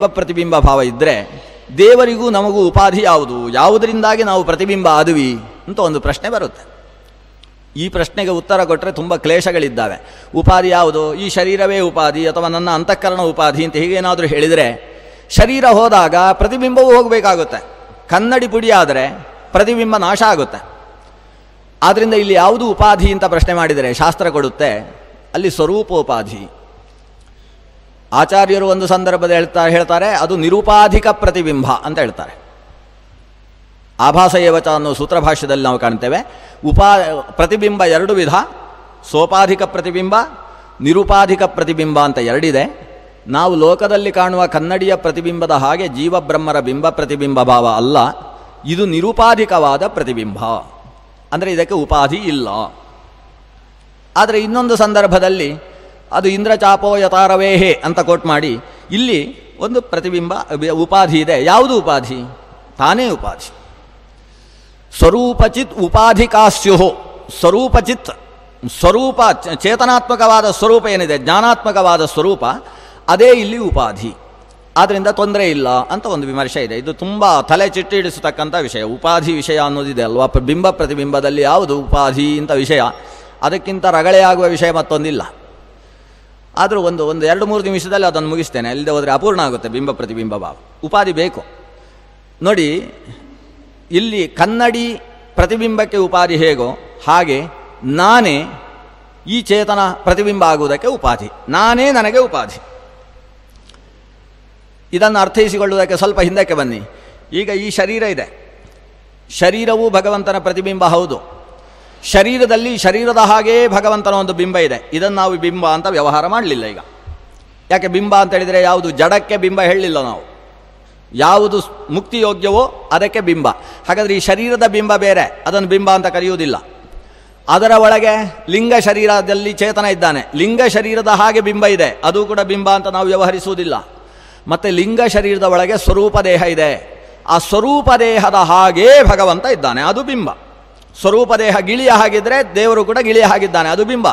ಪ್ರತಿಬಿಂಬ ಭಾವ ಇದ್ದರೆ ದೇವರಿಗೂ ನಮಗೂ ಉಪಾಧಿ ಯಾವುದು ಯಾವುದರಿಂದಾಗಿ ನಾವು ಪ್ರತಿಬಿಂಬ ಆದುವಿ ಅಂತ ಒಂದು ಪ್ರಶ್ನೆ ಬರುತ್ತೆ ಈ ಪ್ರಶ್ನೆಗೆ ಉತ್ತರ ಕೊಟ್ಟರೆ ತುಂಬ ಕ್ಲೇಶಗಳಿದ್ದಾವೆ ಉಪಾಧಿ ಯಾವುದು ಈ ಶರೀರವೇ ಉಪಾಧಿ ಅಥವಾ ನನ್ನ ಅಂತಃಕರಣ ಉಪಾಧಿ ಅಂತ ಹೀಗೇನಾದರೂ ಹೇಳಿದರೆ ಶರೀರ ಹೋದಾಗ ಪ್ರತಿಬಿಂಬವೂ ಹೋಗಬೇಕಾಗುತ್ತೆ ಕನ್ನಡಿ ಪುಡಿ ಆದರೆ ಪ್ರತಿಬಿಂಬ ನಾಶ ಆಗುತ್ತೆ ಆದ್ದರಿಂದ ಇಲ್ಲಿ ಯಾವುದು ಉಪಾಧಿ ಅಂತ ಪ್ರಶ್ನೆ ಮಾಡಿದರೆ ಶಾಸ್ತ್ರ ಕೊಡುತ್ತೆ ಅಲ್ಲಿ ಸ್ವರೂಪೋಪಾಧಿ ಆಚಾರ್ಯರು ಒಂದು ಸಂದರ್ಭದಲ್ಲಿ ಹೇಳ್ತಾ ಹೇಳ್ತಾರೆ ಅದು ನಿರುಪಾಧಿಕ ಪ್ರತಿಬಿಂಬ ಅಂತ ಹೇಳ್ತಾರೆ ಆಭಾಸ ಏವಚ ಅನ್ನೋ ಸೂತ್ರಭಾಷ್ಯದಲ್ಲಿ ನಾವು ಕಾಣ್ತೇವೆ ಉಪಾ ಪ್ರತಿಬಿಂಬ ಎರಡು ವಿಧ ಸೋಪಾಧಿಕ ಪ್ರತಿಬಿಂಬ ನಿರುಪಾಧಿಕ ಪ್ರತಿಬಿಂಬ ಅಂತ ಎರಡಿದೆ ನಾವು ಲೋಕದಲ್ಲಿ ಕಾಣುವ ಕನ್ನಡಿಯ ಪ್ರತಿಬಿಂಬದ ಹಾಗೆ ಜೀವಬ್ರಹ್ಮರ ಬಿಂಬ ಪ್ರತಿಬಿಂಬ ಭಾವ ಅಲ್ಲ ಇದು ನಿರುಪಾಧಿಕವಾದ ಪ್ರತಿಬಿಂಬ ಅಂದರೆ ಇದಕ್ಕೆ ಉಪಾಧಿ ಇಲ್ಲ ಆದರೆ ಇನ್ನೊಂದು ಸಂದರ್ಭದಲ್ಲಿ ಅದು ಇಂದ್ರಚಾಪೋ ಯತಾರವೇಹೆ ಅಂತ ಕೋಟ್ ಮಾಡಿ ಇಲ್ಲಿ ಒಂದು ಪ್ರತಿಬಿಂಬ ಅಬಿ- ಉಪಾಧಿ ಇದೆ ಯಾವುದು ಉಪಾಧಿ ತಾನೇ ಉಪಾಧಿ ಸ್ವರೂಪಚಿತ್ ಉಪಾಧಿಕಾಸ್ಯುಹು ಸ್ವರೂಪಚಿತ್ ಸ್ವರೂಪ ಚ- ಚೇತನಾತ್ಮಕವಾದ ಸ್ವರೂಪ ಏನಿದೆ ಜ್ಞಾನಾತ್ಮಕವಾದ ಸ್ವರೂಪ ಅದೇ ಇಲ್ಲಿ ಉಪಾಧಿ ಆದ್ದರಿಂದ ತೊಂದರೆ ಇಲ್ಲ ಅಂತ ಒಂದು ವಿಮರ್ಶೆ ಇದೆ ಇದು ತುಂಬ ತಲೆ ಚಿಟ್ಟಿಡಿಸತಕ್ಕಂಥ ವಿಷಯ ಉಪಾಧಿ ವಿಷಯ ಅನ್ನೋದಿದೆ ಅಲ್ವಾ ಪ್ರ- ಬಿಂಬ ಪ್ರತಿಬಿಂಬದಲ್ಲಿ ಯಾವುದು ಉಪಾಧಿ ಅಂತ ವಿಷಯ ಅದಕ್ಕಿಂತ ರಗಳೆಯಾಗುವ ವಿಷಯ ಮತ್ತೊಂದಿಲ್ಲ ಆದರೂ ಒಂದು ಒಂದು ಎರಡು ಮೂರು ನಿಮಿಷದಲ್ಲಿ ಅದನ್ನು ಮುಗಿಸ್ತೇನೆ ಅಲ್ಲದೆ ಹೋದರೆ ಅಪೂರ್ಣ ಆಗುತ್ತೆ ಬಿಂಬ ಪ್ರತಿಬಿಂಬ ಭಾವ ಉಪಾಧಿ ಬೇಕು ನೋಡಿ ಇಲ್ಲಿ ಕನ್ನಡಿ ಪ್ರತಿಬಿಂಬಕ್ಕೆ ಉಪಾಧಿ ಹೇಗೋ ಹಾಗೆ ನಾನೇ ಈ ಚೇತನ ಪ್ರತಿಬಿಂಬ ಆಗುವುದಕ್ಕೆ ಉಪಾಧಿ ನಾನೇ ನನಗೆ ಉಪಾಧಿ ಇದನ್ನು ಅರ್ಥೈಸಿಕೊಳ್ಳುವುದಕ್ಕೆ ಸ್ವಲ್ಪ ಹಿಂದಕ್ಕೆ ಬನ್ನಿ ಈಗ ಈ ಶರೀರ ಇದೆ ಶರೀರವೂ ಭಗವಂತನ ಪ್ರತಿಬಿಂಬ ಹೌದು ಶರೀರದಲ್ಲಿ ಶರೀರದ ಹಾಗೇ ಭಗವಂತನ ಒಂದು ಬಿಂಬ ಇದೆ ಇದನ್ನು ನಾವು ಬಿಂಬ ಅಂತ ವ್ಯವಹಾರ ಮಾಡಲಿಲ್ಲ ಈಗ ಯಾಕೆ ಬಿಂಬ ಅಂತ ಹೇಳಿದರೆ ಯಾವುದು ಜಡಕ್ಕೆ ಬಿಂಬ ಹೇಳಲಿಲ್ಲ ನಾವು ಯಾವುದು ಸ್- ಮುಕ್ತಿಯೋಗ್ಯವೋ ಅದಕ್ಕೆ ಬಿಂಬ ಹಾಗಾದರೆ ಈ ಶರೀರದ ಬಿಂಬ ಬೇರೆ ಅದನ್ನು ಬಿಂಬ ಅಂತ ಕರೆಯುವುದಿಲ್ಲ ಅದರ ಒಳಗೆ ಲಿಂಗ ಶರೀರದಲ್ಲಿ ಚೇತನ ಇದ್ದಾನೆ ಲಿಂಗ ಶರೀರದ ಹಾಗೆ ಬಿಂಬ ಇದೆ ಅದು ಕೂಡ ಬಿಂಬ ಅಂತ ನಾವು ವ್ಯವಹರಿಸುವುದಿಲ್ಲ ಮತ್ತು ಲಿಂಗ ಶರೀರದ ಒಳಗೆ ಸ್ವರೂಪ ದೇಹ ಇದೆ ಆ ಸ್ವರೂಪ ದೇಹದ ಹಾಗೇ ಭಗವಂತ ಇದ್ದಾನೆ ಅದು ಬಿಂಬ ಸ್ವರೂಪ ದೇಹ ಗಿಳಿಯ ಹಾಗಿದ್ರೆ ದೇವರು ಕೂಡ ಗಿಳಿಯ ಹಾಗಿದ್ದಾನೆ ಅದು ಬಿಂಬ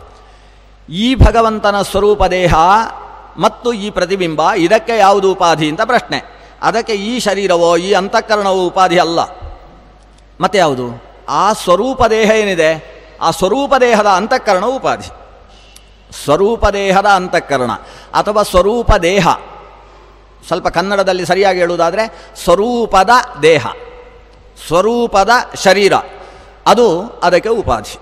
ಈ ಭಗವಂತನ ಸ್ವರೂಪ ದೇಹ ಮತ್ತು ಈ ಪ್ರತಿಬಿಂಬ ಇದಕ್ಕೆ ಯಾವುದು ಉಪಾಧಿ ಅಂತ ಪ್ರಶ್ನೆ ಅದಕ್ಕೆ ಈ ಶರೀರವೋ ಈ ಅಂತಃಕರಣವೋ ಉಪಾಧಿ ಅಲ್ಲ ಮತ್ತೆ ಯಾವುದು ಆ ಸ್ವರೂಪ ದೇಹ ಏನಿದೆ ಆ ಸ್ವರೂಪ ದೇಹದ ಅಂತಃಕರಣವು ಉಪಾಧಿ ಸ್ವರೂಪ ದೇಹದ ಅಂತಃಕರಣ ಅಥವಾ ಸ್ವರೂಪ ದೇಹ ಸ್ವಲ್ಪ ಕನ್ನಡದಲ್ಲಿ ಸರಿಯಾಗಿ ಹೇಳುವುದಾದರೆ ಸ್ವರೂಪದ ದೇಹ ಸ್ವರೂಪದ ಶರೀರ ಅದು ಅದಕ್ಕೆ ಉಪಾಧಿ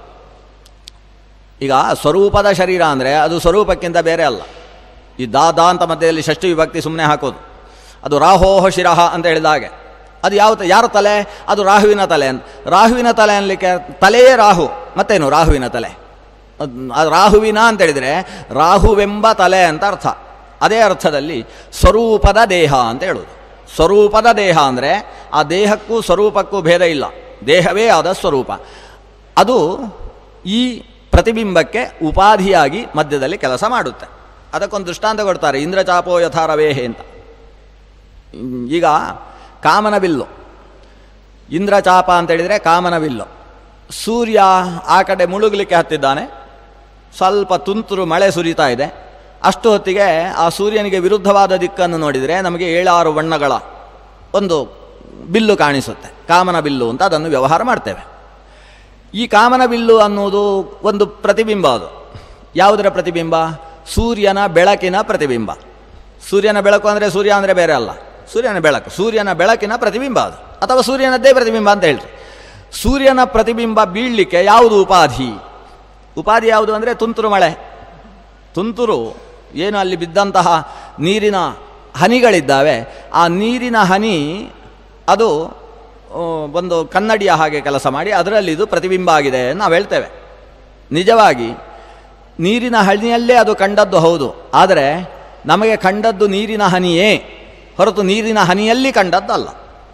ಈಗ ಸ್ವರೂಪದ ಶರೀರ ಅಂದರೆ ಅದು ಸ್ವರೂಪಕ್ಕಿಂತ ಬೇರೆ ಅಲ್ಲ ಈ ದಾ ದಾ ಅಂತ ಮಧ್ಯದಲ್ಲಿ ಷಷ್ಠಿ ವಿಭಕ್ತಿ ಸುಮ್ಮನೆ ಹಾಕೋದು ಅದು ರಾಹೋಹ ಶಿರಹ ಅಂತ ಹೇಳಿದ ಹಾಗೆ ಅದು ಯಾವ ತ- ಯಾರ ತಲೆ ಅದು ರಾಹುವಿನ ತಲೆ ಅಂತ ರಾಹುವಿನ ತಲೆ ಅನ್ಲಿಕ್ಕೆ ತಲೆಯೇ ರಾಹು ಮತ್ತೇನು ರಾಹುವಿನ ತಲೆ ಅದ್- ಅದು ರಾಹುವಿನ ಅಂತ ಹೇಳಿದರೆ ರಾಹುವೆಂಬ ತಲೆ ಅಂತ ಅರ್ಥ ಅದೇ ಅರ್ಥದಲ್ಲಿ ಸ್ವರೂಪದ ದೇಹ ಅಂತ ಹೇಳೋದು ಸ್ವರೂಪದ ದೇಹ ಅಂದರೆ ಆ ದೇಹಕ್ಕೂ ಸ್ವರೂಪಕ್ಕೂ ಭೇದ ಇಲ್ಲ ದೇಹವೇ ಆದ ಸ್ವರೂಪ ಅದು ಈ ಪ್ರತಿಬಿಂಬಕ್ಕೆ ಉಪಾಧಿಯಾಗಿ ಮಧ್ಯದಲ್ಲಿ ಕೆಲಸ ಮಾಡುತ್ತೆ ಅದಕ್ಕೊಂದು ದೃಷ್ಟಾಂತ ಕೊಡ್ತಾರೆ ಇಂದ್ರಚಾಪೋ ಯಥಾರವೇಹೆ ಅಂತ ಹ್ಮ್, ಈಗ ಕಾಮನ ಬಿಲ್ಲು ಇಂದ್ರಚಾಪ ಅಂತ ಹೇಳಿದರೆ ಕಾಮನ ಬಿಲ್ಲು ಸೂರ್ಯ ಆ ಕಡೆ ಮುಳುಗಲಿಕ್ಕೆ ಹತ್ತಿದ್ದಾನೆ ಸ್ವಲ್ಪ ತುಂತುರು ಮಳೆ ಸುರಿತಾ ಇದೆ ಅಷ್ಟು ಹೊತ್ತಿಗೆ ಆ ಸೂರ್ಯನಿಗೆ ವಿರುದ್ಧವಾದ ದಿಕ್ಕನ್ನು ನೋಡಿದರೆ ನಮಗೆ ಏಳಾರು ಬಣ್ಣಗಳ ಒಂದು ಬಿಲ್ಲು ಕಾಣಿಸುತ್ತೆ ಕಾಮನ ಬಿಲ್ಲು ಅಂತ ಅದನ್ನು ವ್ಯವಹಾರ ಮಾಡ್ತೇವೆ ಈ ಕಾಮನ ಬಿಲ್ಲು ಅನ್ನುವುದು ಒಂದು ಪ್ರತಿಬಿಂಬ ಅದು ಯಾವುದರ ಪ್ರತಿಬಿಂಬ ಸೂರ್ಯನ ಬೆಳಕಿನ ಪ್ರತಿಬಿಂಬ ಸೂರ್ಯನ ಬೆಳಕು ಅಂದರೆ ಸೂರ್ಯ ಅಂದರೆ ಬೇರೆ ಅಲ್ಲ ಸೂರ್ಯನ ಬೆಳಕು ಸೂರ್ಯನ ಬೆಳಕಿನ ಪ್ರತಿಬಿಂಬ ಅದು ಅಥವಾ ಸೂರ್ಯನದ್ದೇ ಪ್ರತಿಬಿಂಬ ಅಂತ ಹೇಳ್ರಿ ಸೂರ್ಯನ ಪ್ರತಿಬಿಂಬ ಬೀಳಲಿಕ್ಕೆ ಯಾವುದು ಉಪಾಧಿ ಉಪಾಧಿ ಯಾವುದು ಅಂದರೆ ತುಂತುರು ಮಳೆ ತುಂತುರು ಏನು ಅಲ್ಲಿ ಬಿದ್ದಂತಹ ನೀರಿನ ಹನಿಗಳಿದ್ದಾವೆ ಆ ನೀರಿನ ಹನಿ ಅದು ಆ, ಒಂದು ಕನ್ನಡಿಯ ಹಾಗೆ ಕೆಲಸ ಮಾಡಿ ಅದರಲ್ಲಿ ಇದು ಪ್ರತಿಬಿಂಬ ಆಗಿದೆ ಅಂತ ನಾವು ಹೇಳ್ತೇವೆ ನಿಜವಾಗಿ ನೀರಿನ ಹನಿಯಲ್ಲೇ ಅದು ಕಂಡದ್ದು ಹೌದು ಆದರೆ ನಮಗೆ ಕಂಡದ್ದು ನೀರಿನ ಹನಿಯೇ ಹೊರತು ನೀರಿನ ಹನಿಯಲ್ಲಿ ಕಂಡದ್ದಲ್ಲ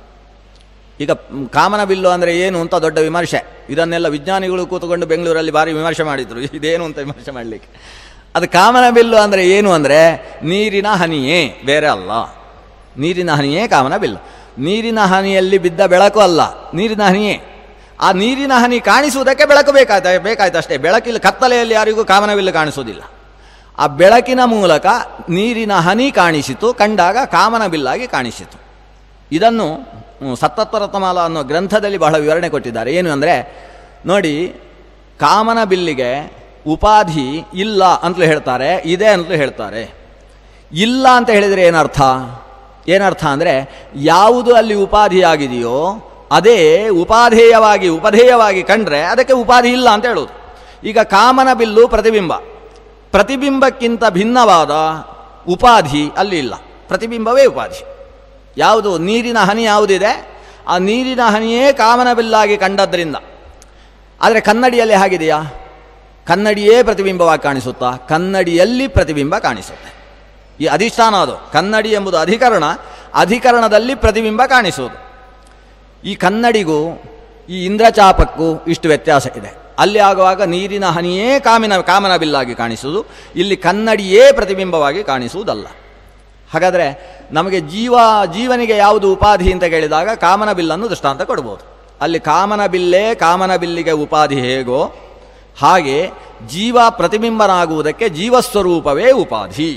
ಈಗ ಮ್, ಕಾಮನ ಬಿಲ್ಲು ಅಂದರೆ ಏನು ಅಂತ ದೊಡ್ಡ ವಿಮರ್ಶೆ ಇದನ್ನೆಲ್ಲ ವಿಜ್ಞಾನಿಗಳು ಕೂತ್ಕೊಂಡು ಬೆಂಗಳೂರಲ್ಲಿ ಭಾರಿ ವಿಮರ್ಶೆ ಮಾಡಿದರು ಇದೇನು ಅಂತ ವಿಮರ್ಶೆ ಮಾಡಲಿಕ್ಕೆ ಅದು ಕಾಮನ ಬಿಲ್ಲು ಅಂದರೆ ಏನು ಅಂದರೆ ನೀರಿನ ಹನಿಯೇ ಬೇರೆ ಅಲ್ಲ ನೀರಿನ ಹನಿಯೇ ಕಾಮನ ಬಿಲ್ಲು ನೀರಿನ ಹನಿಯಲ್ಲಿ ಬಿದ್ದ ಬೆಳಕು ಅಲ್ಲ ನೀರಿನ ಹನಿಯೇ ಆ ನೀರಿನ ಹನಿ ಕಾಣಿಸುವುದಕ್ಕೆ ಬೆಳಕು ಬೇಕಾಯ್ತು ಬೇಕಾಯ್ತು ಅಷ್ಟೇ ಬೆಳಕಿಲ್ಲ ಕತ್ತಲೆಯಲ್ಲಿ ಯಾರಿಗೂ ಕಾಮನ ಬಿಲ್ಲು ಕಾಣಿಸುವುದಿಲ್ಲ ಆ ಬೆಳಕಿನ ಮೂಲಕ ನೀರಿನ ಹನಿ ಕಾಣಿಸಿತು ಕಂಡಾಗ ಕಾಮನ ಬಿಲ್ಲಾಗಿ ಕಾಣಿಸಿತು ಇದನ್ನು ಹ್ಮ್, ಸತ್ತತ್ವರತ್ನಮಾಲ ಅನ್ನೋ ಗ್ರಂಥದಲ್ಲಿ ಬಹಳ ವಿವರಣೆ ಕೊಟ್ಟಿದ್ದಾರೆ ಏನು ಅಂದರೆ ನೋಡಿ ಕಾಮನ ಬಿಲ್ಲಿಗೆ ಉಪಾಧಿ ಇಲ್ಲ ಅಂತಲೂ ಹೇಳ್ತಾರೆ ಇದೆ ಅಂತಲೂ ಹೇಳ್ತಾರೆ ಇಲ್ಲ ಅಂತ ಹೇಳಿದರೆ ಏನರ್ಥ ಏನರ್ಥ ಅಂದರೆ ಯಾವುದು ಅಲ್ಲಿ ಉಪಾಧಿಯಾಗಿದೆಯೋ ಅದೇ ಉಪಾಧೇಯವಾಗಿ ಉಪಧೇಯವಾಗಿ ಕಂಡ್ರೆ ಅದಕ್ಕೆ ಉಪಾಧಿ ಇಲ್ಲ ಅಂತ ಹೇಳೋದು ಈಗ ಕಾಮನ ಬಿಲ್ಲು ಪ್ರತಿಬಿಂಬ ಪ್ರತಿಬಿಂಬಕ್ಕಿಂತ ಭಿನ್ನವಾದ ಉಪಾಧಿ ಅಲ್ಲಿ ಇಲ್ಲ ಪ್ರತಿಬಿಂಬವೇ ಉಪಾಧಿ ಯಾವುದು ನೀರಿನ ಹನಿ ಯಾವುದಿದೆ ಆ ನೀರಿನ ಹನಿಯೇ ಕಾಮನ ಬಿಲ್ಲಾಗಿ ಕಂಡದ್ರಿಂದ ಆದರೆ ಕನ್ನಡಿಯಲ್ಲಿ ಹಾಗಿದೆಯಾ ಕನ್ನಡಿಯೇ ಪ್ರತಿಬಿಂಬವಾಗಿ ಕಾಣಿಸುತ್ತಾ ಕನ್ನಡಿಯಲ್ಲಿ ಪ್ರತಿಬಿಂಬ ಕಾಣಿಸುತ್ತೆ ಈ ಅಧಿಷ್ಠಾನ ಅದು ಕನ್ನಡಿ ಎಂಬುದು ಅಧಿಕರಣ ಅಧಿಕರಣದಲ್ಲಿ ಪ್ರತಿಬಿಂಬ ಕಾಣಿಸುವುದು ಈ ಕನ್ನಡಿಗೂ ಈ ಇಂದ್ರಚಾಪಕ್ಕೂ ಇಷ್ಟು ವ್ಯತ್ಯಾಸ ಇದೆ ಅಲ್ಲಿ ಆಗುವಾಗ ನೀರಿನ ಹನಿಯೇ ಕಾಮಿನ ಕಾಮನ ಬಿಲ್ಲಾಗಿ ಕಾಣಿಸುವುದು ಇಲ್ಲಿ ಕನ್ನಡಿಯೇ ಪ್ರತಿಬಿಂಬವಾಗಿ ಕಾಣಿಸುವುದಲ್ಲ ಹಾಗಾದರೆ ನಮಗೆ ಜೀವ ಜೀವನಿಗೆ ಯಾವುದು ಉಪಾಧಿ ಅಂತ ಕೇಳಿದಾಗ ಕಾಮನ ಬಿಲ್ಲನ್ನು ದೃಷ್ಟಾಂತ ಕೊಡ್ಬೋದು ಅಲ್ಲಿ ಕಾಮನ ಬಿಲ್ಲೇ ಕಾಮನ ಬಿಲ್ಲಿಗೆ ಉಪಾಧಿ ಹೇಗೋ ಹಾಗೆ ಜೀವ ಪ್ರತಿಬಿಂಬನಾಗುವುದಕ್ಕೆ ಜೀವಸ್ವರೂಪವೇ ಉಪಾಧಿ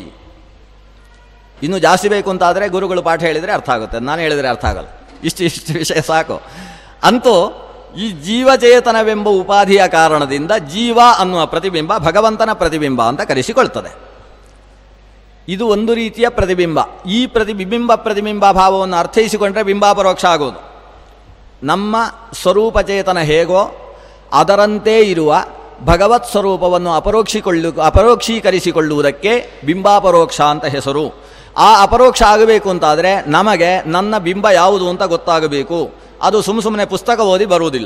ಇನ್ನು ಜಾಸ್ತಿ ಬೇಕು ಅಂತಾದರೆ ಗುರುಗಳು ಪಾಠ ಹೇಳಿದರೆ ಅರ್ಥ ಆಗುತ್ತೆ ನಾನು ಹೇಳಿದರೆ ಅರ್ಥ ಆಗಲ್ಲ ಇಷ್ಟು ಇಷ್ಟು ವಿಷಯ ಸಾಕು ಅಂತೂ ಈ ಜೀವಚೇತನವೆಂಬ ಉಪಾಧಿಯ ಕಾರಣದಿಂದ ಜೀವ ಅನ್ನುವ ಪ್ರತಿಬಿಂಬ ಭಗವಂತನ ಪ್ರತಿಬಿಂಬ ಅಂತ ಕರೆಸಿಕೊಳ್ತದೆ ಇದು ಒಂದು ರೀತಿಯ ಪ್ರತಿಬಿಂಬ ಈ ಪ್ರತಿಬಿಂಬ ಪ್ರತಿಬಿಂಬ ಭಾವವನ್ನು ಅರ್ಥೈಸಿಕೊಂಡ್ರೆ ಬಿಂಬಾಪರೋಕ್ಷ ಆಗೋದು ನಮ್ಮ ಸ್ವರೂಪ ಚೇತನ ಹೇಗೋ ಅದರಂತೆ ಇರುವ ಭಗವತ್ ಸ್ವರೂಪವನ್ನು ಅಪರೋಕ್ಷಿಕೊಳ್ಳು ಅಪರೋಕ್ಷೀಕರಿಸಿಕೊಳ್ಳುವುದಕ್ಕೆ ಬಿಂಬಾಪರೋಕ್ಷ ಅಂತ ಹೆಸರು ಆ ಅಪರೋಕ್ಷ ಆಗಬೇಕು ಅಂತಾದರೆ ನಮಗೆ ನನ್ನ ಬಿಂಬ ಯಾವುದು ಅಂತ ಗೊತ್ತಾಗಬೇಕು ಅದು ಸುಮ್ಮ ಸುಮ್ಮನೆ ಪುಸ್ತಕ ಓದಿ ಬರುವುದಿಲ್ಲ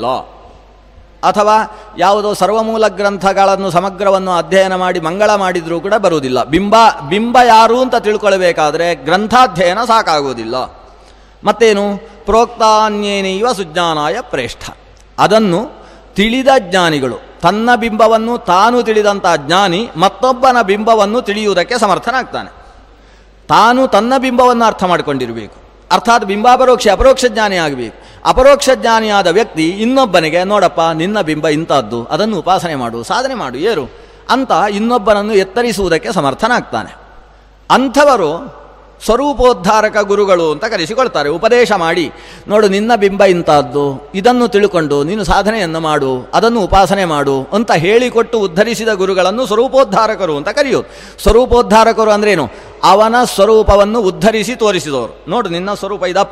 ಅಥವಾ ಯಾವುದೋ ಸರ್ವಮೂಲ ಗ್ರಂಥಗಳನ್ನು ಸಮಗ್ರವನ್ನು ಅಧ್ಯಯನ ಮಾಡಿ ಮಂಗಳ ಮಾಡಿದರೂ ಕೂಡ ಬರುವುದಿಲ್ಲ ಬಿಂಬ ಬಿಂಬ ಯಾರು ಅಂತ ತಿಳ್ಕೊಳ್ಬೇಕಾದ್ರೆ ಗ್ರಂಥಾಧ್ಯಯನ ಸಾಕಾಗುವುದಿಲ್ಲ ಮತ್ತೇನು ಪ್ರೋಕ್ತಾನ್ಯೇನೈವ ಸುಜ್ಞಾನಾಯ ಪ್ರೇಷ್ಠ ಅದನ್ನು ತಿಳಿದ ಜ್ಞಾನಿಗಳು ತನ್ನ ಬಿಂಬವನ್ನು ತಾನು ತಿಳಿದಂಥ ಜ್ಞಾನಿ ಮತ್ತೊಬ್ಬನ ಬಿಂಬವನ್ನು ತಿಳಿಯುವುದಕ್ಕೆ ಸಮರ್ಥನಾಗ್ತಾನೆ ತಾನು ತನ್ನ ಬಿಂಬವನ್ನು ಅರ್ಥ ಮಾಡಿಕೊಂಡಿರಬೇಕು ಅರ್ಥಾತ್ ಬಿಂಬಾಪರೋಕ್ಷ ಅಪರೋಕ್ಷ ಜ್ಞಾನಿ ಆಗಬೇಕು ಅಪರೋಕ್ಷ ಜ್ಞಾನಿಯಾದ ವ್ಯಕ್ತಿ ಇನ್ನೊಬ್ಬನಿಗೆ ನೋಡಪ್ಪ ನಿನ್ನ ಬಿಂಬ ಇಂಥದ್ದು ಅದನ್ನು ಉಪಾಸನೆ ಮಾಡು ಸಾಧನೆ ಮಾಡು ಏರು ಅಂತ ಇನ್ನೊಬ್ಬನನ್ನು ಎತ್ತರಿಸುವುದಕ್ಕೆ ಸಮರ್ಥನಾಗ್ತಾನೆ ಅಂಥವರು ಸ್ವರೂಪೋದ್ಧಾರಕ ಗುರುಗಳು ಅಂತ ಕರೆಸಿಕೊಳ್ತಾರೆ ಉಪದೇಶ ಮಾಡಿ ನೋಡು ನಿನ್ನ ಬಿಂಬ ಇಂಥದ್ದು ಇದನ್ನು ತಿಳ್ಕೊಂಡು ನೀನು ಸಾಧನೆಯನ್ನು ಮಾಡು ಅದನ್ನು ಉಪಾಸನೆ ಮಾಡು ಅಂತ ಹೇಳಿಕೊಟ್ಟು ಉದ್ಧರಿಸಿದ ಗುರುಗಳನ್ನು ಸ್ವರೂಪೋದ್ಧಾರಕರು ಅಂತ ಕರೆಯೋದು ಸ್ವರೂಪೋದ್ಧಾರಕರು ಅಂದ್ರೇನು ಅವನ ಸ್ವರೂಪವನ್ನು ಉದ್ಧರಿಸಿ ತೋರಿಸಿದವರು ನೋಡು ನಿನ್ನ ಸ್ವರೂಪ ಇದಪ್ಪ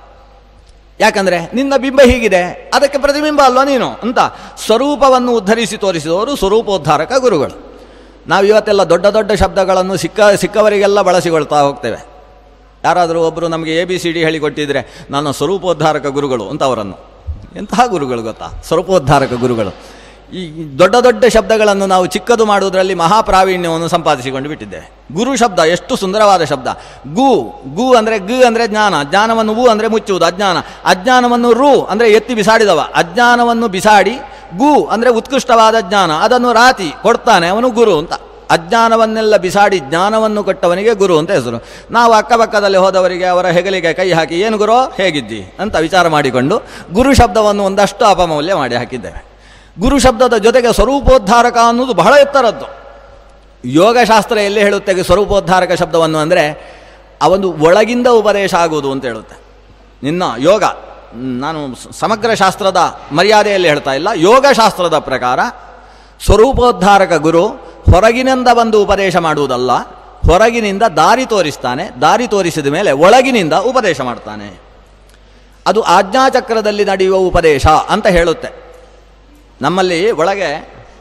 ಯಾಕಂದರೆ ನಿನ್ನ ಬಿಂಬ ಹೀಗಿದೆ ಅದಕ್ಕೆ ಪ್ರತಿಬಿಂಬ ಅಲ್ವಾ ನೀನು ಅಂತ ಸ್ವರೂಪವನ್ನು ಉದ್ಧರಿಸಿ ತೋರಿಸಿದವರು ಸ್ವರೂಪೋದ್ಧಾರಕ ಗುರುಗಳು ನಾವು ಇವತ್ತೆಲ್ಲ ದೊಡ್ಡ ದೊಡ್ಡ ಶಬ್ದಗಳನ್ನು ಸಿಕ್ಕ ಸಿಕ್ಕವರಿಗೆಲ್ಲ ಬಳಸಿಕೊಳ್ತಾ ಹೋಗ್ತೇವೆ ಯಾರಾದರೂ ಒಬ್ಬರು ನಮಗೆ ಎ ಬಿ ಸಿ ಡಿ ಹೇಳಿಕೊಟ್ಟಿದ್ರೆ ನನ್ನ ಸ್ವರೂಪೋದ್ಧಾರಕ ಗುರುಗಳು ಅಂತ ಅವರನ್ನು ಎಂತಹ ಗುರುಗಳು ಗೊತ್ತಾ ಸ್ವರೂಪೋದ್ಧಾರಕ ಗುರುಗಳು ಈ ದೊಡ್ಡ ದೊಡ್ಡ ಶಬ್ದಗಳನ್ನು ನಾವು ಚಿಕ್ಕದು ಮಾಡುವುದರಲ್ಲಿ ಮಹಾಪ್ರಾವೀಣ್ಯವನ್ನು ಸಂಪಾದಿಸಿಕೊಂಡು ಬಿಟ್ಟಿದ್ದೇವೆ ಗುರು ಶಬ್ದ ಎಷ್ಟು ಸುಂದರವಾದ ಶಬ್ದ ಗು ಗು ಅಂದರೆ ಗ್ ಅಂದರೆ ಜ್ಞಾನ ಜ್ಞಾನವನ್ನು ಉ ಅಂದರೆ ಮುಚ್ಚುವುದು ಅಜ್ಞಾನ ಅಜ್ಞಾನವನ್ನು ರು ಅಂದರೆ ಎತ್ತಿ ಬಿಸಾಡಿದವ ಅಜ್ಞಾನವನ್ನು ಬಿಸಾಡಿ ಗು ಅಂದರೆ ಉತ್ಕೃಷ್ಟವಾದ ಜ್ಞಾನ ಅದನ್ನು ರಾತಿ ಕೊಡ್ತಾನೆ ಅವನು ಗುರು ಅಂತ ಅಜ್ಞಾನವನ್ನೆಲ್ಲ ಬಿಸಾಡಿ ಜ್ಞಾನವನ್ನು ಕೊಟ್ಟವನಿಗೆ ಗುರು ಅಂತ ಹೆಸರು ನಾವು ಅಕ್ಕಪಕ್ಕದಲ್ಲಿ ಹೋದವರಿಗೆ ಅವರ ಹೆಗಲಿಗೆ ಕೈ ಹಾಕಿ ಏನು ಗುರು ಹೇಗಿದ್ದಿ ಅಂತ ವಿಚಾರ ಮಾಡಿಕೊಂಡು ಗುರು ಶಬ್ದವನ್ನು ಒಂದಷ್ಟು ಅಪಮೌಲ್ಯ ಮಾಡಿ ಹಾಕಿದ್ದೇವೆ ಗುರು ಶಬ್ದದ ಜೊತೆಗೆ ಸ್ವರೂಪೋದ್ಧಾರಕ ಅನ್ನೋದು ಬಹಳ ಎತ್ತರದ್ದು ಯೋಗಶಾಸ್ತ್ರ ಎಲ್ಲಿ ಹೇಳುತ್ತೆ ಸ್ವರೂಪೋದ್ಧಾರಕ ಶಬ್ದವನ್ನು ಅಂದರೆ ಅವನು ಒಳಗಿಂದ ಉಪದೇಶ ಆಗುವುದು ಅಂತ ಹೇಳುತ್ತೆ ನಿನ್ನ ಯೋಗ ನಾನು ಸಮಗ್ರ ಶಾಸ್ತ್ರದ ಮರ್ಯಾದೆಯಲ್ಲಿ ಹೇಳ್ತಾ ಇಲ್ಲ ಯೋಗಶಾಸ್ತ್ರದ ಪ್ರಕಾರ ಸ್ವರೂಪೋದ್ಧಾರಕ ಗುರು ಹೊರಗಿನಿಂದ ಬಂದು ಉಪದೇಶ ಮಾಡುವುದಲ್ಲ ಹೊರಗಿನಿಂದ ದಾರಿ ತೋರಿಸ್ತಾನೆ ದಾರಿ ತೋರಿಸಿದ ಮೇಲೆ ಒಳಗಿನಿಂದ ಉಪದೇಶ ಮಾಡ್ತಾನೆ ಅದು ಆಜ್ಞಾಚಕ್ರದಲ್ಲಿ ನಡೆಯುವ ಉಪದೇಶ ಅಂತ ಹೇಳುತ್ತೆ ನಮ್ಮಲ್ಲಿ ಒಳಗೆ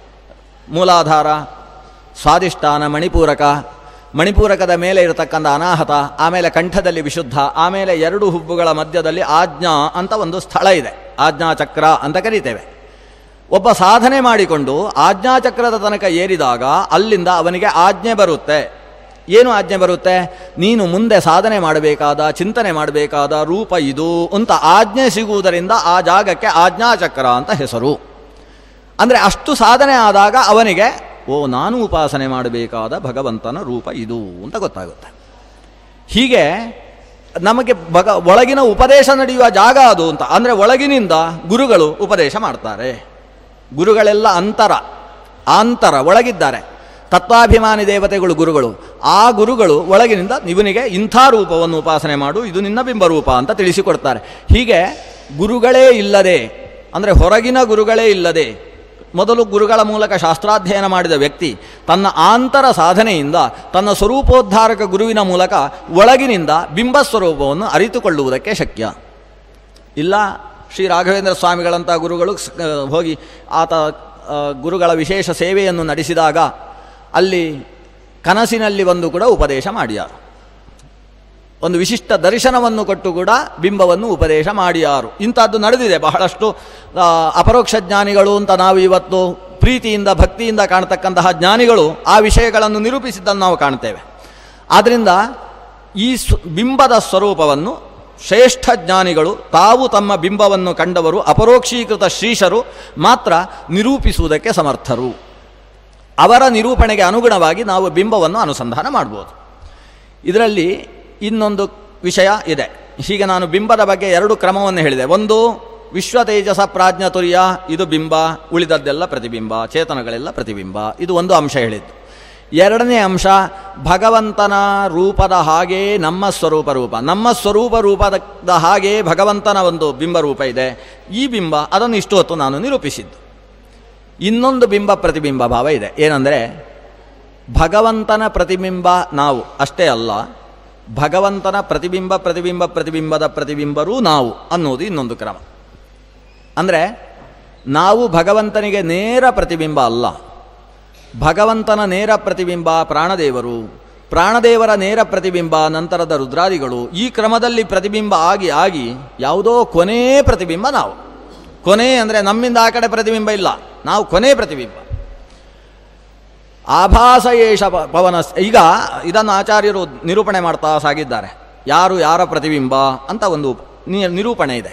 ಮೂಲಾಧಾರ ಸ್ವಾದಿಷ್ಠಾನ ಮಣಿಪೂರಕ ಮಣಿಪೂರಕದ ಮೇಲೆ ಇರತಕ್ಕಂಥ ಅನಾಹತ ಆಮೇಲೆ ಕಂಠದಲ್ಲಿ ವಿಶುದ್ಧ ಆಮೇಲೆ ಎರಡು ಹುಬ್ಬುಗಳ ಮಧ್ಯದಲ್ಲಿ ಆಜ್ಞಾ ಅಂತ ಒಂದು ಸ್ಥಳ ಇದೆ ಆಜ್ಞಾಚಕ್ರ ಅಂತ ಕರೀತೇವೆ ಒಬ್ಬ ಸಾಧನೆ ಮಾಡಿಕೊಂಡು ಆಜ್ಞಾಚಕ್ರದ ತನಕ ಏರಿದಾಗ ಅಲ್ಲಿಂದ ಅವನಿಗೆ ಆಜ್ಞೆ ಬರುತ್ತೆ ಏನು ಆಜ್ಞೆ ಬರುತ್ತೆ ನೀನು ಮುಂದೆ ಸಾಧನೆ ಮಾಡಬೇಕಾದ ಚಿಂತನೆ ಮಾಡಬೇಕಾದ ರೂಪ ಇದು ಅಂತ ಆಜ್ಞೆ ಸಿಗುವುದರಿಂದ ಆ ಜಾಗಕ್ಕೆ ಆಜ್ಞಾಚಕ್ರ ಅಂತ ಹೆಸರು ಅಂದರೆ ಅಷ್ಟು ಸಾಧನೆ ಆದಾಗ ಅವನಿಗೆ ಓ ನಾನು ಉಪಾಸನೆ ಮಾಡಬೇಕಾದ ಭಗವಂತನ ರೂಪ ಇದು ಅಂತ ಗೊತ್ತಾಗುತ್ತೆ ಹೀಗೆ ನಮಗೆ ಭಗ ಒಳಗಿನ ಉಪದೇಶ ನಡೆಯುವ ಜಾಗ ಅದು ಅಂತ ಅಂದರೆ ಒಳಗಿನಿಂದ ಗುರುಗಳು ಉಪದೇಶ ಮಾಡ್ತಾರೆ ಗುರುಗಳೆಲ್ಲ ಅಂತರ ಆಂತರ ಒಳಗಿದ್ದಾರೆ ತತ್ವಾಭಿಮಾನಿ ದೇವತೆಗಳು ಗುರುಗಳು ಆ ಗುರುಗಳು ಒಳಗಿನಿಂದ ಇವನಿಗೆ ಇಂಥ ರೂಪವನ್ನು ಉಪಾಸನೆ ಮಾಡು ಇದು ನಿನ್ನ ಬಿಂಬರೂಪ ಅಂತ ತಿಳಿಸಿಕೊಡ್ತಾರೆ ಹೀಗೆ ಗುರುಗಳೇ ಇಲ್ಲದೆ ಅಂದರೆ ಹೊರಗಿನ ಗುರುಗಳೇ ಇಲ್ಲದೆ ಮೊದಲು ಗುರುಗಳ ಮೂಲಕ ಶಾಸ್ತ್ರಾಧ್ಯಯನ ಮಾಡಿದ ವ್ಯಕ್ತಿ ತನ್ನ ಆಂತರ ಸಾಧನೆಯಿಂದ ತನ್ನ ಸ್ವರೂಪೋದ್ಧಾರಕ ಗುರುವಿನ ಮೂಲಕ ಒಳಗಿನಿಂದ ಬಿಂಬಸ್ವರೂಪವನ್ನು ಅರಿತುಕೊಳ್ಳುವುದಕ್ಕೆ ಶಕ್ಯ ಇಲ್ಲ ಶ್ರೀ ರಾಘವೇಂದ್ರ ಸ್ವಾಮಿಗಳಂಥ ಗುರುಗಳು ಸ್- ಆ, ಹೋಗಿ ಆತ ಆ, ಗುರುಗಳ ವಿಶೇಷ ಸೇವೆಯನ್ನು ನಡೆಸಿದಾಗ ಅಲ್ಲಿ ಕನಸಿನಲ್ಲಿ ಬಂದು ಕೂಡ ಉಪದೇಶ ಮಾಡಿಯಾರು ಒಂದು ವಿಶಿಷ್ಟ ದರ್ಶನವನ್ನು ಕೊಟ್ಟು ಕೂಡ ಬಿಂಬವನ್ನು ಉಪದೇಶ ಮಾಡಿಯಾರು ಇಂಥದ್ದು ನಡೆದಿದೆ ಬಹಳಷ್ಟು ಆ, ಅಪರೋಕ್ಷ ಜ್ಞಾನಿಗಳು ಅಂತ ನಾವು ಇವತ್ತು ಪ್ರೀತಿಯಿಂದ ಭಕ್ತಿಯಿಂದ ಕಾಣತಕ್ಕಂತಹ ಜ್ಞಾನಿಗಳು ಆ ವಿಷಯಗಳನ್ನು ನಿರೂಪಿಸಿದ್ದನ್ನು ನಾವು ಕಾಣ್ತೇವೆ ಆದ್ದರಿಂದ ಈ ಸ್ವ ಬಿಂಬದ ಸ್ವರೂಪವನ್ನು ಶ್ರೇಷ್ಠ ಜ್ಞಾನಿಗಳು ತಾವು ತಮ್ಮ ಬಿಂಬವನ್ನು ಕಂಡವರು ಅಪರೋಕ್ಷೀಕೃತ ಶ್ರೀಶರು ಮಾತ್ರ ನಿರೂಪಿಸುವುದಕ್ಕೆ ಸಮರ್ಥರು ಅವರ ನಿರೂಪಣೆಗೆ ಅನುಗುಣವಾಗಿ ನಾವು ಬಿಂಬವನ್ನು ಅನುಸಂಧಾನ ಮಾಡ್ಬೋದು ಇದರಲ್ಲಿ ಇನ್ನೊಂದು ವಿಷಯ ಇದೆ ಹೀಗೆ ನಾನು ಬಿಂಬದ ಬಗ್ಗೆ ಎರಡು ಕ್ರಮವನ್ನು ಹೇಳಿದೆ ಒಂದು ವಿಶ್ವ ತೇಜಸ ಪ್ರಾಜ್ಞ ತುರ್ಯ ಇದು ಬಿಂಬ ಉಳಿದದ್ದೆಲ್ಲ ಪ್ರತಿಬಿಂಬ ಚೇತನಗಳೆಲ್ಲ ಪ್ರತಿಬಿಂಬ ಇದು ಒಂದು ಅಂಶ ಹೇಳಿದ್ದು ಎರಡನೇ ಅಂಶ ಭಗವಂತನ ರೂಪದ ಹಾಗೆ ನಮ್ಮ ಸ್ವರೂಪ ರೂಪ ನಮ್ಮ ಸ್ವರೂಪ ರೂಪದ ಹಾಗೆ ಭಗವಂತನ ಒಂದು ಬಿಂಬ ರೂಪ ಇದೆ ಈ ಬಿಂಬ ಅದನ್ನು ಇಷ್ಟು ಹೊತ್ತು ನಾನು ನಿರೂಪಿಸಿದ್ದು ಇನ್ನೊಂದು ಬಿಂಬ ಪ್ರತಿಬಿಂಬ ಭಾವ ಇದೆ ಏನಂದರೆ ಭಗವಂತನ ಪ್ರತಿಬಿಂಬ ನಾವು ಅಷ್ಟೇ ಅಲ್ಲ ಭಗವಂತನ ಪ್ರತಿಬಿಂಬ ಪ್ರತಿಬಿಂಬ ಪ್ರತಿಬಿಂಬದ ಪ್ರತಿಬಿಂಬರೂ ನಾವು ಅನ್ನೋದು ಇನ್ನೊಂದು ಕ್ರಮ ಅಂದರೆ ನಾವು ಭಗವಂತನಿಗೆ ನೇರ ಪ್ರತಿಬಿಂಬ ಅಲ್ಲ ಭಗವಂತನ ನೇರ ಪ್ರತಿಬಿಂಬ ಪ್ರಾಣದೇವರು ಪ್ರಾಣದೇವರ ನೇರ ಪ್ರತಿಬಿಂಬ ನಂತರದ ರುದ್ರಾದಿಗಳು ಈ ಕ್ರಮದಲ್ಲಿ ಪ್ರತಿಬಿಂಬ ಆಗಿ ಆಗಿ ಯಾವುದೋ ಕೊನೇ ಪ್ರತಿಬಿಂಬ ನಾವು ಕೊನೆ ಅಂದರೆ ನಮ್ಮಿಂದ ಆ ಕಡೆ ಪ್ರತಿಬಿಂಬ ಇಲ್ಲ ನಾವು ಕೊನೆ ಪ್ರತಿಬಿಂಬ ಆಭಾಸ ಏಷ ಪ- ಪವನ ಈಗ ಇದನ್ನು ಆಚಾರ್ಯರು ನಿರೂಪಣೆ ಮಾಡ್ತಾ ಸಾಗಿದ್ದಾರೆ ಯಾರು ಯಾರ ಪ್ರತಿಬಿಂಬ ಅಂತ ಒಂದು ನಿ- ನಿರೂಪಣೆ ಇದೆ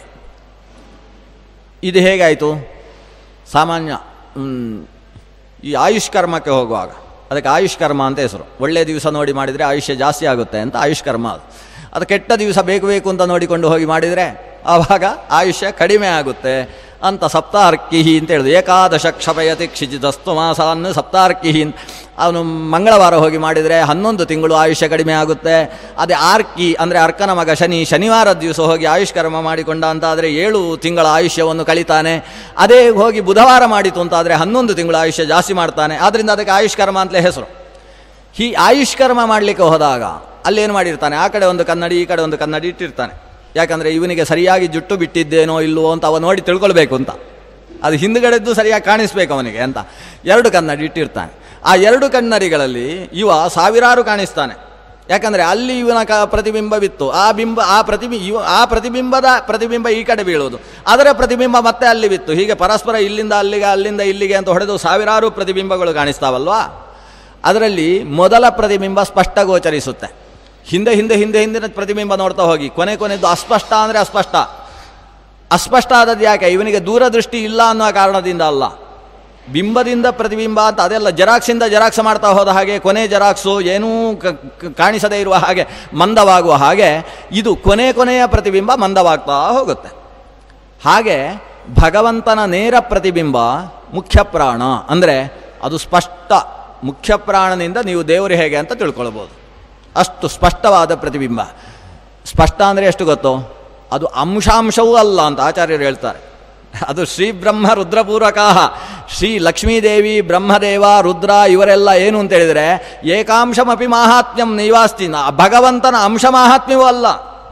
ಇದು ಹೇಗಾಯಿತು ಸಾಮಾನ್ಯ ಮ್, ಈ ಆಯುಷ್ಕರ್ಮಕ್ಕೆ ಹೋಗುವಾಗ ಅದಕ್ಕೆ ಆಯುಷ್ಕರ್ಮ ಅಂತ ಹೆಸರು ಒಳ್ಳೆಯ ದಿವಸ ನೋಡಿ ಮಾಡಿದರೆ ಆಯುಷ್ಯ ಜಾಸ್ತಿ ಆಗುತ್ತೆ ಅಂತ ಆಯುಷ್ಕರ್ಮ ಅದು ಅದು ಕೆಟ್ಟ ದಿವಸ ಬೇಕು ಬೇಕು ಅಂತ ನೋಡಿಕೊಂಡು ಹೋಗಿ ಮಾಡಿದರೆ ಆವಾಗ ಆಯುಷ್ಯ ಕಡಿಮೆ ಆಗುತ್ತೆ ಅಂತ ಸಪ್ತಾರ್ಕಿಹಿ ಅಂತ ಹೇಳುದು ಏಕಾದಶ ಕ್ಷಪಯತಿ ಕ್ಷಿಜಿತಸ್ತು ಮಾಸಾನ್ನು ಸಪ್ತಾರ್ಕಿಹಿ ಅಂತ ಅವನು ಮಂಗಳವಾರ ಹೋಗಿ ಮಾಡಿದರೆ ಹನ್ನೊಂದು ತಿಂಗಳು ಆಯುಷ್ಯ ಕಡಿಮೆ ಆಗುತ್ತೆ ಅದೇ ಆರ್ಕಿ ಅಂದರೆ ಅರ್ಕನ ಮಗ ಶನಿ ಶನಿವಾರದ ದಿವಸ ಹೋಗಿ ಆಯುಷ್ಕರ್ಮ ಮಾಡಿಕೊಂಡ ಅಂತ ಆದರೆ ಏಳು ತಿಂಗಳ ಆಯುಷ್ಯವನ್ನು ಕಳಿತಾನೆ ಅದೇ ಹೋಗಿ ಬುಧವಾರ ಮಾಡಿತು ಅಂತಾದರೆ ಹನ್ನೊಂದು ತಿಂಗಳ ಆಯುಷ್ಯ ಜಾಸ್ತಿ ಮಾಡ್ತಾನೆ ಆದ್ದರಿಂದ ಅದಕ್ಕೆ ಆಯುಷ್ಕರ್ಮ ಅಂತಲೇ ಹೆಸರು ಈ ಆಯುಷ್ಕರ್ಮ ಮಾಡಲಿಕ್ಕೆ ಹೋದಾಗ ಅಲ್ಲೇನು ಮಾಡಿರ್ತಾನೆ ಆ ಕಡೆ ಒಂದು ಕನ್ನಡಿ ಈ ಕಡೆ ಒಂದು ಕನ್ನಡಿ ಇಟ್ಟಿರ್ತಾನೆ ಯಾಕಂದರೆ ಇವನಿಗೆ ಸರಿಯಾಗಿ ಜುಟ್ಟು ಬಿಟ್ಟಿದ್ದೇನೋ ಇಲ್ಲವೋ ಅಂತ ಅವ ನೋಡಿ ತಿಳ್ಕೊಳ್ಬೇಕು ಅಂತ ಅದು ಹಿಂದುಗಡೆದ್ದು ಸರಿಯಾಗಿ ಕಾಣಿಸ್ಬೇಕು ಅವನಿಗೆ ಅಂತ ಎರಡು ಕನ್ನಡಿ ಇಟ್ಟಿರ್ತಾನೆ ಆ ಎರಡು ಕನ್ನಡಿಗಳಲ್ಲಿ ಇವ ಸಾವಿರಾರು ಕಾಣಿಸ್ತಾನೆ ಯಾಕಂದರೆ ಅಲ್ಲಿ ಇವನ ಕ ಪ್ರತಿಬಿಂಬವಿತ್ತು ಆ ಬಿಂಬ ಆ ಪ್ರತಿಬಿ ಇವ ಆ ಪ್ರತಿಬಿಂಬದ ಪ್ರತಿಬಿಂಬ ಈ ಕಡೆ ಬೀಳೋದು ಅದರ ಪ್ರತಿಬಿಂಬ ಮತ್ತೆ ಅಲ್ಲಿ ಬಿತ್ತು ಹೀಗೆ ಪರಸ್ಪರ ಇಲ್ಲಿಂದ ಅಲ್ಲಿಗೆ ಅಲ್ಲಿಂದ ಇಲ್ಲಿಗೆ ಅಂತ ಹೊಡೆದು ಸಾವಿರಾರು ಪ್ರತಿಬಿಂಬಗಳು ಕಾಣಿಸ್ತಾವಲ್ವಾ ಅದರಲ್ಲಿ ಮೊದಲ ಪ್ರತಿಬಿಂಬ ಸ್ಪಷ್ಟ ಗೋಚರಿಸುತ್ತೆ ಹಿಂದೆ ಹಿಂದೆ ಹಿಂದೆ ಹಿಂದಿನ ಪ್ರತಿಬಿಂಬ ನೋಡ್ತಾ ಹೋಗಿ ಕೊನೆ ಕೊನೆದ್ದು ಅಸ್ಪಷ್ಟ ಅಂದರೆ ಅಸ್ಪಷ್ಟ ಅಸ್ಪಷ್ಟ ಆದದ್ದು ಯಾಕೆ ಇವನಿಗೆ ದೂರದೃಷ್ಟಿ ಇಲ್ಲ ಅನ್ನೋ ಕಾರಣದಿಂದ ಅಲ್ಲ ಬಿಂಬದಿಂದ ಪ್ರತಿಬಿಂಬ ಅಂತ ಅದೆಲ್ಲ ಜೆರಾಕ್ಸಿಂದ ಜೆರಾಕ್ಸ್ ಮಾಡ್ತಾ ಹೋದ ಹಾಗೆ ಕೊನೆ ಜೆರಾಕ್ಸು ಏನೂ ಕ- ಕ- ಕಾಣಿಸದೇ ಇರುವ ಹಾಗೆ ಮಂದವಾಗುವ ಹಾಗೆ ಇದು ಕೊನೆ ಕೊನೆಯ ಪ್ರತಿಬಿಂಬ ಮಂದವಾಗ್ತಾ ಹೋಗುತ್ತೆ ಹಾಗೆ ಭಗವಂತನ ನೇರ ಪ್ರತಿಬಿಂಬ ಮುಖ್ಯ ಪ್ರಾಣ ಅಂದರೆ ಅದು ಸ್ಪಷ್ಟ ಮುಖ್ಯ ಪ್ರಾಣನಿಂದ ನೀವು ದೇವರು ಹೇಗೆ ಅಂತ ತಿಳ್ಕೊಳ್ಬೋದು ಅಷ್ಟು ಸ್ಪಷ್ಟವಾದ ಪ್ರತಿಬಿಂಬ ಸ್ಪಷ್ಟ ಅಂದರೆ ಎಷ್ಟು ಗೊತ್ತು ಅದು ಅಂಶಾಂಶವೂ ಅಲ್ಲ ಅಂತ ಆಚಾರ್ಯರು ಹೇಳ್ತಾರೆ ಅದು ಶ್ರೀ ಬ್ರಹ್ಮ ರುದ್ರಪೂರ್ವಕ ಶ್ರೀ ಲಕ್ಷ್ಮೀದೇವಿ ಬ್ರಹ್ಮದೇವ ರುದ್ರ ಇವರೆಲ್ಲ ಏನು ಅಂತ ಹೇಳಿದರೆ ಏಕಾಂಶಮಪಿ ಮಾಹಾತ್ಮ್ಯಂ ನಿವಾಸ್ತಿ ನ- ಭಗವಂತನ ಅಂಶ ಮಾಹಾತ್ಮ್ಯವೂ ಅಲ್ಲ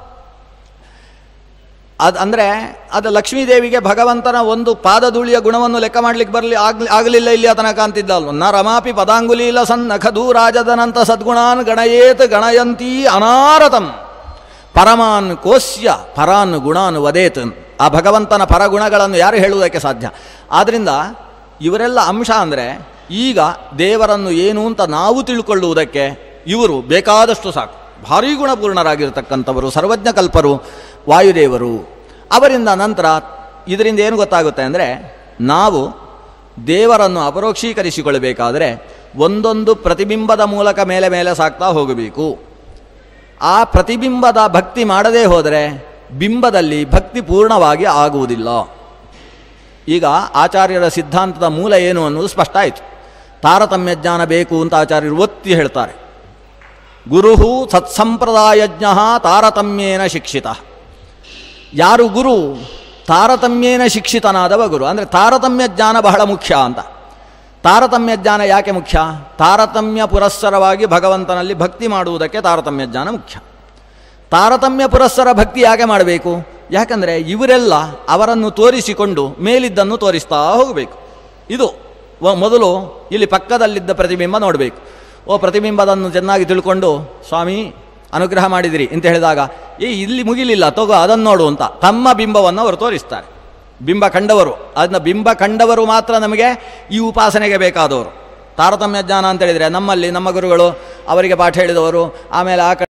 ಅದು ಅಂದರೆ ಅದು ಲಕ್ಷ್ಮೀದೇವಿಗೆ ಭಗವಂತನ ಒಂದು ಪಾದಧೂಳಿಯ ಗುಣವನ್ನು ಲೆಕ್ಕ ಮಾಡಲಿಕ್ಕೆ ಬರಲಿ ಆಗ್ಲಿ ಆಗಲಿಲ್ಲ ಇಲ್ಲಿ ತನಕ ಅಂತಿದ್ದ ಅಲ್ವ ನ ರಮಾಪಿ ಪದಾಂಗುಲೀಲ ಸನ್ ನಖದೂರಾಜದನಂತ ಸದ್ಗುಣಾನ್ ಗಣಯೇತ್ ಗಣಯಂತೀ ಅನಾರತಂ ಪರಮಾನ್ ಕೋಸ್ಯ ಪರಾನ್ ಗುಣಾನ್ ವದೇತ್ ಆ ಭಗವಂತನ ಪರಗುಣಗಳನ್ನು ಯಾರು ಹೇಳುವುದಕ್ಕೆ ಸಾಧ್ಯ ಆದ್ದರಿಂದ ಇವರೆಲ್ಲ ಅಂಶ ಅಂದರೆ ಈಗ ದೇವರನ್ನು ಏನು ಅಂತ ನಾವು ತಿಳ್ಕೊಳ್ಳುವುದಕ್ಕೆ ಇವರು ಬೇಕಾದಷ್ಟು ಸಾಕು ಭಾರೀ ಗುಣಪೂರ್ಣರಾಗಿರ್ತಕ್ಕಂಥವರು ಸರ್ವಜ್ಞ ಕಲ್ಪರು ವಾಯುದೇವರು ಅವರಿಂದ ನಂತರ ಇದರಿಂದ ಏನು ಗೊತ್ತಾಗುತ್ತೆ ಅಂದರೆ ನಾವು ದೇವರನ್ನು ಅಪರೋಕ್ಷೀಕರಿಸಿಕೊಳ್ಳಬೇಕಾದರೆ ಒಂದೊಂದು ಪ್ರತಿಬಿಂಬದ ಮೂಲಕ ಮೇಲೆ ಮೇಲೆ ಸಾಕ್ತಾ ಹೋಗಬೇಕು ಆ ಪ್ರತಿಬಿಂಬದ ಭಕ್ತಿ ಮಾಡದೇ ಹೋದರೆ ಬಿಂಬದಲ್ಲಿ ಭಕ್ತಿ ಪೂರ್ಣವಾಗಿ ಆಗುವುದಿಲ್ಲ ಈಗ ಆಚಾರ್ಯರ ಸಿದ್ಧಾಂತದ ಮೂಲ ಏನು ಅನ್ನೋದು ಸ್ಪಷ್ಟ ಆಯಿತು ತಾರತಮ್ಯ ಜ್ಞಾನ ಬೇಕು ಅಂತ ಆಚಾರ್ಯರು ಒತ್ತಿ ಹೇಳ್ತಾರೆ ಗುರು ಸತ್ಸಂಪ್ರದಾಯಜ್ಞ ತಾರತಮ್ಯೇನ ಶಿಕ್ಷಿತ ಯಾರು ಗುರು ತಾರತಮ್ಯೇನ ಶಿಕ್ಷಿತನಾದವ ಗುರು ಅಂದರೆ ತಾರತಮ್ಯ ಜ್ಞಾನ ಬಹಳ ಮುಖ್ಯ ಅಂತ ತಾರತಮ್ಯ ಜ್ಞಾನ ಯಾಕೆ ಮುಖ್ಯ ತಾರತಮ್ಯ ಪುರಸ್ಸರವಾಗಿ ಭಗವಂತನಲ್ಲಿ ಭಕ್ತಿ ಮಾಡುವುದಕ್ಕೆ ತಾರತಮ್ಯ ಜ್ಞಾನ ಮುಖ್ಯ ತಾರತಮ್ಯ ಪುರಸ್ಸರ ಭಕ್ತಿ ಯಾಕೆ ಮಾಡಬೇಕು ಯಾಕಂದರೆ ಇವರೆಲ್ಲ ಅವರನ್ನು ತೋರಿಸಿಕೊಂಡು ಮೇಲಿದ್ದನ್ನು ತೋರಿಸ್ತಾ ಹೋಗಬೇಕು ಇದು ವ- ಮೊದಲು ಇಲ್ಲಿ ಪಕ್ಕದಲ್ಲಿದ್ದ ಪ್ರತಿಬಿಂಬ ನೋಡಬೇಕು ಓ ಪ್ರತಿಬಿಂಬದನ್ನು ಚೆನ್ನಾಗಿ ತಿಳ್ಕೊಂಡು ಸ್ವಾಮಿ ಅನುಗ್ರಹ ಮಾಡಿದಿರಿ ಅಂತ ಹೇಳಿದಾಗ ಏ ಇಲ್ಲಿ ಮುಗಿಲಿಲ್ಲ ತಗೋ ಅದನ್ನು ನೋಡು ಅಂತ ತಮ್ಮ ಬಿಂಬವನ್ನು ಅವರು ತೋರಿಸ್ತಾರೆ ಬಿಂಬ ಕಂಡವರು ಅದನ್ನ ಬಿಂಬ ಕಂಡವರು ಮಾತ್ರ ನಮಗೆ ಈ ಉಪಾಸನೆಗೆ ಬೇಕಾದವರು ತಾರತಮ್ಯ ಜ್ಞಾನ ಅಂತ ಹೇಳಿದರೆ ನಮ್ಮಲ್ಲಿ ನಮ್ಮ ಗುರುಗಳು ಅವರಿಗೆ ಪಾಠ ಹೇಳಿದವರು ಆಮೇಲೆ ಆ ಕಡೆ